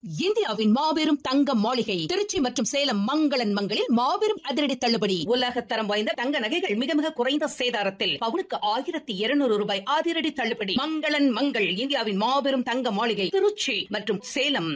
இந்தியாவின் மாபெரும் தங்க மாளிகை திருச்சி மற்றும் சேலம் மங்களன் மங்களில் மாபெரும் அதிரடி தள்ளுபடி உலக தரம் வாய்ந்த தங்க நகைகள் மிக மிக குறைந்த சேதாரத்தில் பவுனுக்கு ஆயிரத்தி இருநூறு ரூபாய் அதிரடி தள்ளுபடி மங்களன் மங்கள் இந்தியாவின் மாபெரும் தங்க மாளிகை திருச்சி மற்றும் சேலம்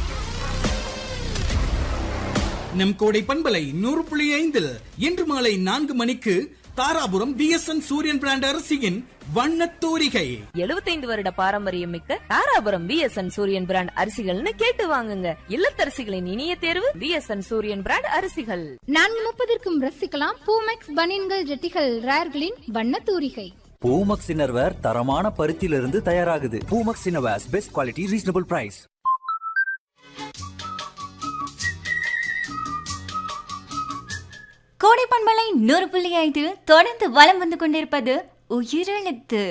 நம் கோடை பண்பலை நூறு புள்ளி ஐந்தில் இன்று மாலை நான்கு மணிக்கு தாராபுரம் பிஎஸ்என் சூரியன் பிராண்ட் அரசியின் வண்ணத் தூரிகை எழுபத்தைந்து வருட பாரம்பரியம் மிக்க தாராபுரம் பிஎஸ்என் சூரியன் பிராண்ட் அரிசிகள்னு கேட்டு வாங்குங்க இல்லத்தரசிகளின் இனிய தேர்வு பிஎஸ்என் சூரியன் பிராண்ட் அரிசிகள் நான்கு முப்பதற்கும் ரசிக்கலாம் பூமெக்ஸ் பனியன்கள் ஜெட்டிகள் ரேர்களின் வண்ண தூரிகை பூமக்ஸ் இன்னர்வேர் தரமான பருத்தியிலிருந்து தயாராகுது Poomex innerwears best quality reasonable price Kodai பண்பலை நூறு புள்ளி ஐந்து தொடர்ந்து வலம் வந்து கொண்டிருப்பது உயிரெழுத்து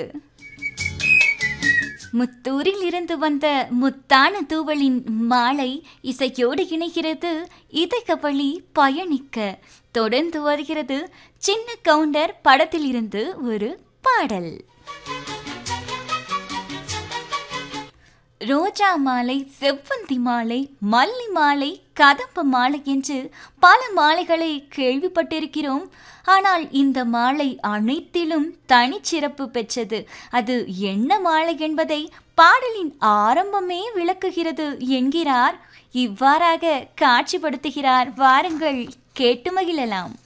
முத்தூரில் இருந்து வந்த முத்தான தூவலின் மாலை இசையோடு இணைகிறது இதயவழி பயணிக்க தொடர்ந்து வருகிறது சின்ன கவுண்டர் படத்தில் இருந்து ஒரு பாடல் ரோஜா மாலை செவ்வந்தி மாலை மல்லி மாலை கதம்ப மாலை என்று பல மாலைகளை கேள்விப்பட்டிருக்கிறோம் ஆனால் இந்த மாலை அனைத்திலும் தனிச்சிறப்பு பெற்றது அது என்ன மாலை என்பதை பாடலின் ஆரம்பமே விளக்குகிறது என்கிறார் இவ்வாறாக காட்சிப்படுத்துகிறார் வாருங்கள் கேட்டு மகிழலாம்